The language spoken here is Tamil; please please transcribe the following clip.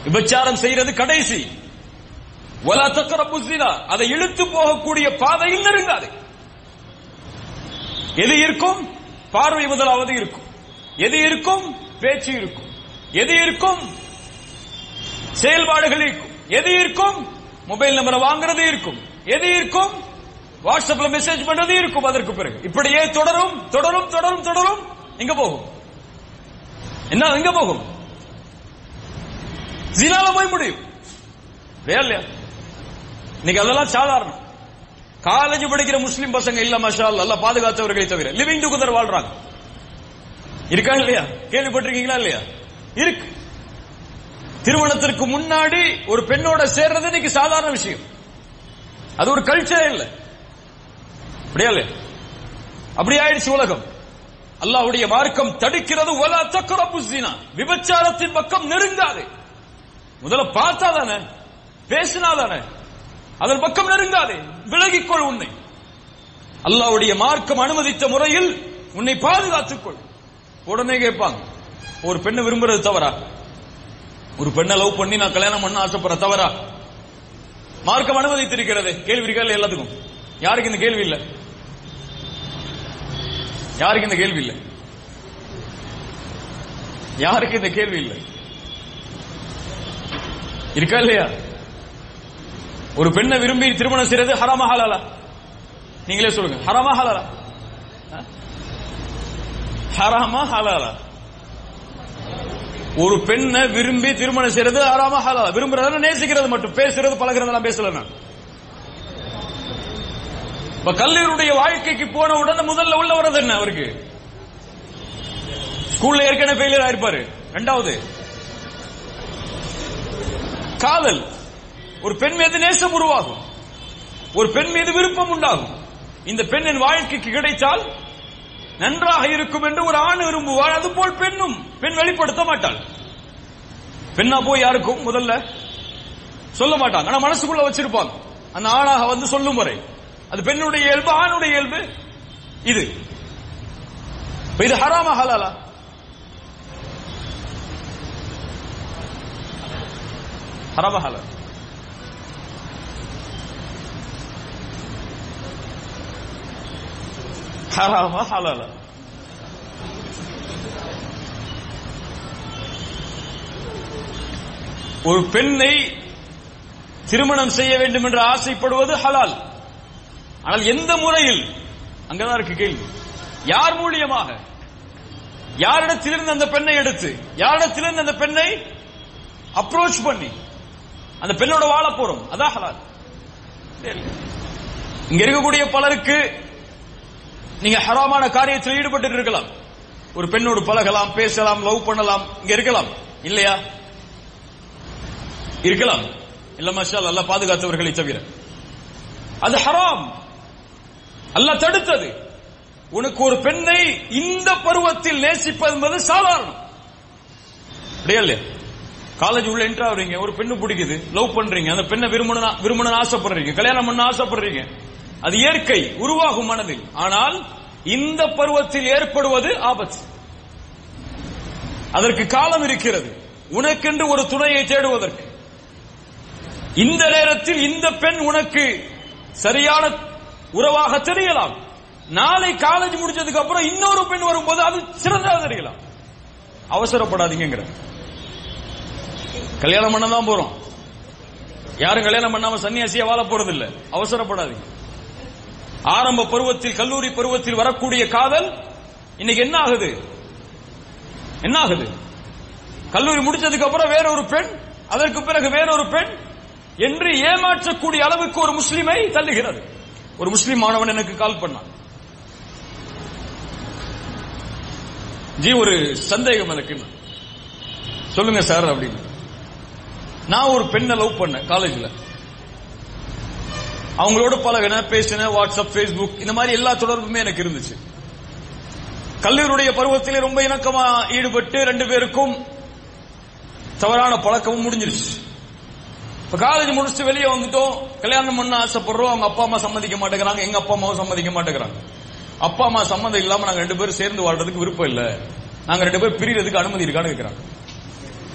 விபச்சாரம் செய்யறது கடைசி வலா தக்கரப்பு ஜினா அதை இழுத்து போகக்கூடிய பாதையில் நெருங்காது எது இருக்கும் பார்வை முதலாவது இருக்கும் எது இருக்கும் பேச்சு இருக்கும் எது இருக்கும் செயல்பாடுகள் இருக்கும் எது இருக்கும் மொபைல் நம்பரை வாங்குறது இருக்கும் எது இருக்கும் வாட்ஸ்அப்ல மெசேஜ் பண்றது இருக்கும் அதற்கு பிறகு இப்படியே தொடரும் தொடரும் தொடரும் தொடரும் எங்க போகும் என்ன எங்க போகும் ஜினால போய் முடியும் இல்லையா இல்லையா இன்னைக்கு அதெல்லாம் சாதாரணம் காலேஜ் படிக்கிற முஸ்லிம் பசங்க இல்ல மஷா அல்ல பாதுகாத்தவர்களை தவிர லிவிங் டுகெதர் வாழ்றாங்க இருக்கா இல்லையா கேள்விப்பட்டிருக்கீங்களா இல்லையா இருக்கு திருமணத்திற்கு முன்னாடி ஒரு பெண்ணோட சேர்றது இன்னைக்கு சாதாரண விஷயம் அது ஒரு கல்ச்சரே இல்ல அப்படியா இல்லையா அப்படி ஆயிடுச்சு உலகம் அல்லாஹ்வுடைய மார்க்கம் தடுக்கிறது ஒலா தக்கரப்பு ஜினா விபச்சாரத்தின் பக்கம் நெருங்காது முதல்ல பார்த்தா தானே பேசினா தானே அதன் பக்கம் நெருங்காதே விலகிக்கொள் உன்னை அல்லாஹ்வுடைய மார்க்கம் அனுமதித்த முறையில் உன்னை பாதுகாத்துக் கொள் உடனே கேட்பாங்க ஒரு பெண்ணை விரும்புறது தவறா ஒரு பெண்ணை லவ் பண்ணி நான் கல்யாணம் பண்ண ஆசைப்படுற தவறா மார்க்கம் அனுமதித்திருக்கிறது கேள்வி இருக்கா இல்லையா எல்லாத்துக்கும் யாருக்கு இந்த கேள்வி இல்ல யாருக்கு இந்த கேள்வி இல்ல யாருக்கு இந்த கேள்வி இல்ல இருக்கா இல்லையா ஒரு பெண்ணை விரும்பி திருமணம் செய்யறது ஹராமா ஹலாலா நீங்களே சொல்லுங்க ஹராமா ஹலாலா ஆ? ஹராமா ஹலாலா ஒரு பெண்ணை விரும்பி திருமணம் செய்யறது ஹராமா ஹலாலா விரும்புறது நேசிக்கிறது மட்டும் பேசுறது பழகிறது நான் பேசல நான் இப்ப கல்லூரியுடைய வாழ்க்கைக்கு போன உடனே முதல்ல உள்ள வர்றது என்ன அவருக்கு ஸ்கூல்ல ஏற்கனவே ஃபெயிலியர் ஆயிருப்பாரு ரெண்டாவது காதல் ஒரு பெண் மீது நேசம் உருவாகும் ஒரு பெண் மீது விருப்பம் உண்டாகும் இந்த பெண்ணின் வாழ்க்கைக்கு கிடைத்தால் நன்றாக இருக்கும் என்று ஒரு ஆண் விரும்புவார் அதுபோல் பெண்ணும் பெண் வெளிப்படுத்த மாட்டாள் பெண்ணா போய் யாருக்கும் முதல்ல சொல்ல மாட்டாங்க ஆனா மனசுக்குள்ள வச்சிருப்பாங்க அந்த ஆணாக வந்து சொல்லும் வரை அது பெண்ணுடைய இயல்பு ஆணுடைய இயல்பு இது இப்ப இது ஹராமா ஹலாலா ஹராமா ஹலாலா ஹராமா ஹலாலா ஒரு பெண்ணை திருமணம் செய்ய வேண்டும் என்று ஆசைப்படுவது ஹலால் ஆனால் எந்த முறையில் அங்கதான் இருக்கு கேள்வி யார் மூலியமாக யாரிடத்திலிருந்து அந்த பெண்ணை எடுத்து யாரிடத்திலிருந்து அந்த பெண்ணை அப்ரோச் பண்ணி அந்த பெண்ணோட வாழ போறோம் அதான் ஹலால் இங்க இருக்கக்கூடிய பலருக்கு நீங்க ஹராமான காரியத்தில் ஈடுபட்டு இருக்கலாம் ஒரு பெண்ணோடு பழகலாம் பேசலாம் லவ் பண்ணலாம் இங்க இருக்கலாம் இல்லையா இருக்கலாம் இல்ல மஷால் அல்ல பாதுகாத்தவர்களை தவிர அது ஹராம் அல்லாஹ் தடுத்தது உனக்கு ஒரு பெண்ணை இந்த பருவத்தில் நேசிப்பது என்பது சாதாரணம் அப்படியா இல்லையா காலேஜ் உள்ள என்ட்ரா ஆகுறீங்க ஒரு பெண்ணு பிடிக்குது லவ் பண்றீங்க அந்த பெண்ணை விரும்பணும் விரும்பணும் ஆசைப்படுறீங்க கல்யாணம் பண்ண ஆசைப்படுறீங்க அது இயற்கை உருவாகும் மனதில் ஆனால் இந்த பருவத்தில் ஏற்படுவது ஆபத்து அதற்கு காலம் இருக்கிறது உனக்கென்று ஒரு துணையை தேடுவதற்கு இந்த நேரத்தில் இந்த பெண் உனக்கு சரியான உறவாக தெரியலாம் நாளை காலேஜ் முடிச்சதுக்கு அப்புறம் இன்னொரு பெண் வரும்போது அது சிறந்ததாக தெரியலாம் அவசரப்படாதீங்கிற கல்யாணம் பண்ண தான் போறோம் யாரும் கல்யாணம் பண்ணாம சன்னியாசியா வாழ போறது இல்ல அவசரப்படாதீங்க ஆரம்ப பருவத்தில் கல்லூரி பருவத்தில் வரக்கூடிய காதல் இன்னைக்கு என்ன ஆகுது என்ன ஆகுது கல்லூரி முடிச்சதுக்கு அப்புறம் வேற ஒரு பெண் அதற்கு பிறகு வேறொரு பெண் என்று ஏமாற்றக்கூடிய அளவுக்கு ஒரு முஸ்லிமை தள்ளுகிறது ஒரு முஸ்லிம் மாணவன் எனக்கு கால் பண்ணான் ஜி ஒரு சந்தேகம் எனக்கு சொல்லுங்க சார் அப்படின்னு நான் ஒரு பெண்ணை லவ் பண்ணேன் காலேஜ்ல அவங்களோட பழகின பேசின வாட்ஸ்அப் ஃபேஸ்புக் இந்த மாதிரி எல்லா தொடர்புமே எனக்கு இருந்துச்சு கல்லூரியுடைய பருவத்திலே ரொம்ப இணக்கமா ஈடுபட்டு ரெண்டு பேருக்கும் தவறான பழக்கமும் முடிஞ்சிருச்சு இப்ப காலேஜ் முடிச்சுட்டு வெளியே வந்துட்டோம் கல்யாணம் பண்ண ஆசைப்படுறோம் அவங்க அப்பா அம்மா சம்மதிக்க மாட்டேங்கிறாங்க எங்க அப்பா அம்மாவும் சம்மதிக்க மாட்டேங்கிறாங்க அப்பா அம்மா சம்மந்தம் இல்லாம நாங்க ரெண்டு பேரும் சேர்ந்து வாழ்றதுக்கு விருப்பம் இல்ல நாங்க ரெண்டு பேரும் பிரியறதுக்கு அனுமதி இருக்கான்னு கேக்குறாங்க